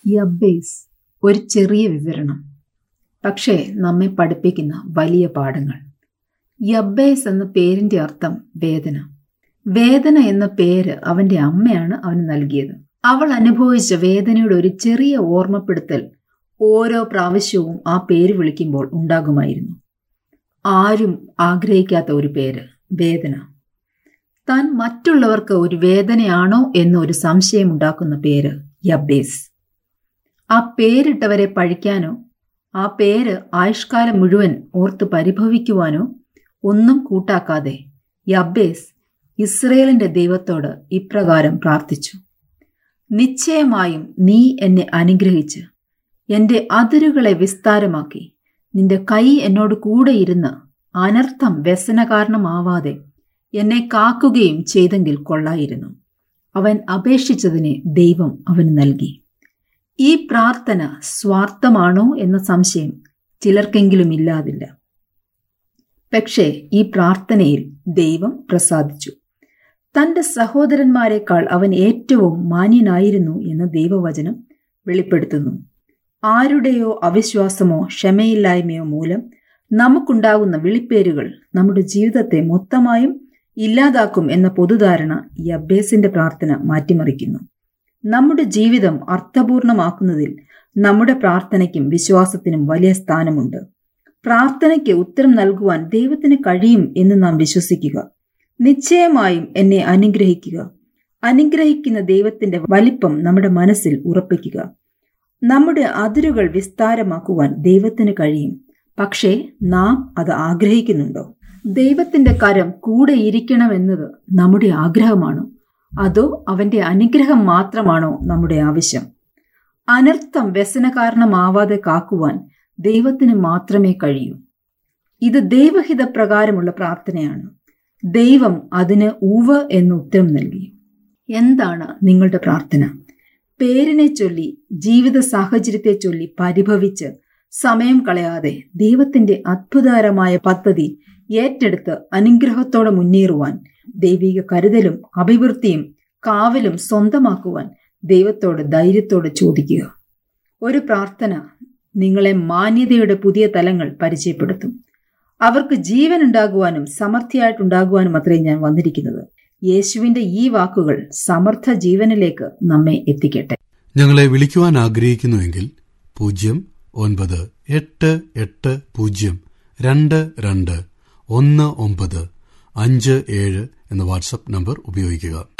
യബ്ബേസ് ഒരു ചെറിയ വിവരണം പക്ഷേ നമ്മെ പഠിപ്പിക്കുന്ന വലിയ പാഠങ്ങൾ യബ്ബേസ് എന്ന പേരിന്റെ അർത്ഥം വേദന വേദന എന്ന പേര് അവന്റെ അമ്മയാണ് അവന് നൽകിയത് അവൾ അനുഭവിച്ച വേദനയുടെ ഒരു ചെറിയ ഓർമ്മപ്പെടുത്തൽ ഓരോ പ്രാവശ്യവും ആ പേര് വിളിക്കുമ്പോൾ ഉണ്ടാകുമായിരുന്നു ആരും ആഗ്രഹിക്കാത്ത ഒരു പേര് വേദന താൻ മറ്റുള്ളവർക്ക് ഒരു വേദനയാണോ എന്നൊരു സംശയമുണ്ടാക്കുന്ന പേര് യബ്ബേസ് ആ പേരിട്ടവരെ പഴിക്കാനോ ആ പേര് ആയുഷ്കാലം മുഴുവൻ ഓർത്ത് പരിഭവിക്കുവാനോ ഒന്നും കൂട്ടാക്കാതെ യബ്ബേസ് ഇസ്രയേലിന്റെ ദൈവത്തോട് ഇപ്രകാരം പ്രാർത്ഥിച്ചു നിശ്ചയമായും നീ എന്നെ അനുഗ്രഹിച്ച് എന്റെ അതിരുകളെ വിസ്താരമാക്കി നിന്റെ കൈ എന്നോട് കൂടെ ഇരുന്ന് അനർത്ഥം വ്യസന കാരണമാവാതെ എന്നെ കാക്കുകയും ചെയ്തെങ്കിൽ കൊള്ളായിരുന്നു അവൻ അപേക്ഷിച്ചതിനെ ദൈവം അവന് നൽകി ഈ പ്രാർത്ഥന സ്വാർത്ഥമാണോ എന്ന സംശയം ചിലർക്കെങ്കിലും ഇല്ലാതില്ല പക്ഷേ ഈ പ്രാർത്ഥനയിൽ ദൈവം പ്രസാദിച്ചു തന്റെ സഹോദരന്മാരെക്കാൾ അവൻ ഏറ്റവും മാന്യനായിരുന്നു എന്ന് ദൈവവചനം വെളിപ്പെടുത്തുന്നു ആരുടെയോ അവിശ്വാസമോ ക്ഷമയില്ലായ്മയോ മൂലം നമുക്കുണ്ടാകുന്ന വിളിപ്പേരുകൾ നമ്മുടെ ജീവിതത്തെ മൊത്തമായും ഇല്ലാതാക്കും എന്ന പൊതുധാരണ ഈ അബ്ബേസിന്റെ പ്രാർത്ഥന മാറ്റിമറിക്കുന്നു നമ്മുടെ ജീവിതം അർത്ഥപൂർണമാക്കുന്നതിൽ നമ്മുടെ പ്രാർത്ഥനയ്ക്കും വിശ്വാസത്തിനും വലിയ സ്ഥാനമുണ്ട് പ്രാർത്ഥനയ്ക്ക് ഉത്തരം നൽകുവാൻ ദൈവത്തിന് കഴിയും എന്ന് നാം വിശ്വസിക്കുക നിശ്ചയമായും എന്നെ അനുഗ്രഹിക്കുക അനുഗ്രഹിക്കുന്ന ദൈവത്തിന്റെ വലിപ്പം നമ്മുടെ മനസ്സിൽ ഉറപ്പിക്കുക നമ്മുടെ അതിരുകൾ വിസ്താരമാക്കുവാൻ ദൈവത്തിന് കഴിയും പക്ഷേ നാം അത് ആഗ്രഹിക്കുന്നുണ്ടോ ദൈവത്തിന്റെ കരം കൂടെ ഇരിക്കണമെന്നത് നമ്മുടെ ആഗ്രഹമാണോ അതോ അവന്റെ അനുഗ്രഹം മാത്രമാണോ നമ്മുടെ ആവശ്യം അനർത്ഥം വ്യസന കാരണമാവാതെ കാക്കുവാൻ ദൈവത്തിന് മാത്രമേ കഴിയൂ ഇത് ദൈവഹിത പ്രകാരമുള്ള പ്രാർത്ഥനയാണ് ദൈവം അതിന് ഊവ് എന്ന് ഉത്തരം നൽകി എന്താണ് നിങ്ങളുടെ പ്രാർത്ഥന പേരിനെ ചൊല്ലി ജീവിത സാഹചര്യത്തെ ചൊല്ലി പരിഭവിച്ച് സമയം കളയാതെ ദൈവത്തിന്റെ അത്ഭുതകരമായ പദ്ധതി ഏറ്റെടുത്ത് അനുഗ്രഹത്തോടെ മുന്നേറുവാൻ ദൈവിക കരുതലും അഭിവൃദ്ധിയും കാവലും സ്വന്തമാക്കുവാൻ ദൈവത്തോട് ധൈര്യത്തോടെ ചോദിക്കുക ഒരു പ്രാർത്ഥന നിങ്ങളെ മാന്യതയുടെ പുതിയ തലങ്ങൾ പരിചയപ്പെടുത്തും അവർക്ക് ജീവൻ ഉണ്ടാകുവാനും സമർത്ഥിയായിട്ടുണ്ടാകുവാനും അത്രേ ഞാൻ വന്നിരിക്കുന്നത് യേശുവിന്റെ ഈ വാക്കുകൾ സമർത്ഥ ജീവനിലേക്ക് നമ്മെ എത്തിക്കട്ടെ ഞങ്ങളെ വിളിക്കുവാൻ ആഗ്രഹിക്കുന്നുവെങ്കിൽ പൂജ്യം ഒൻപത് എട്ട് എട്ട് പൂജ്യം രണ്ട് രണ്ട് ഒന്ന് ഒമ്പത് അഞ്ച് ഏഴ് എന്ന വാട്സപ്പ് നമ്പർ ഉപയോഗിക്കുക